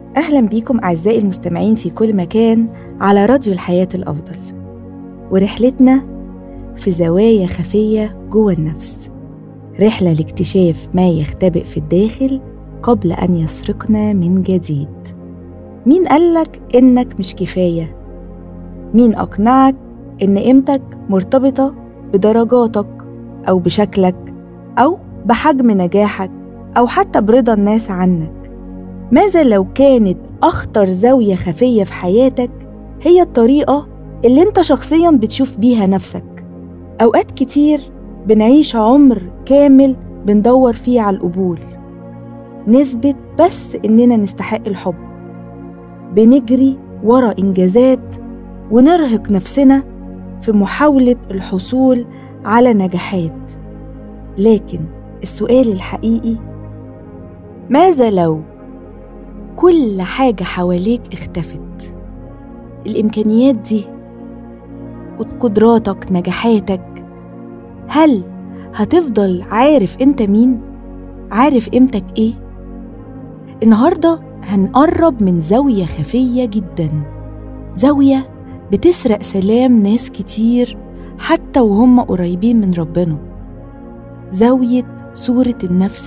أهلا بيكم أعزائي المستمعين في كل مكان على راديو الحياة الأفضل ورحلتنا في زوايا خفية جوه النفس رحلة لاكتشاف ما يختبئ في الداخل قبل أن يسرقنا من جديد مين قالك إنك مش كفاية؟ مين أقنعك إن قيمتك مرتبطة بدرجاتك أو بشكلك أو بحجم نجاحك أو حتى برضا الناس عنك ماذا لو كانت أخطر زاوية خفية في حياتك هي الطريقة اللي أنت شخصياً بتشوف بيها نفسك أوقات كتير بنعيش عمر كامل بندور فيه على القبول نثبت بس إننا نستحق الحب بنجري ورا إنجازات ونرهق نفسنا في محاولة الحصول على نجاحات لكن السؤال الحقيقي ماذا لو كل حاجة حواليك اختفت الإمكانيات دي قدراتك نجاحاتك هل هتفضل عارف انت مين؟ عارف قيمتك ايه؟ النهاردة هنقرب من زاوية خفية جدا زاوية بتسرق سلام ناس كتير حتى وهم قريبين من ربنا زاوية صورة النفس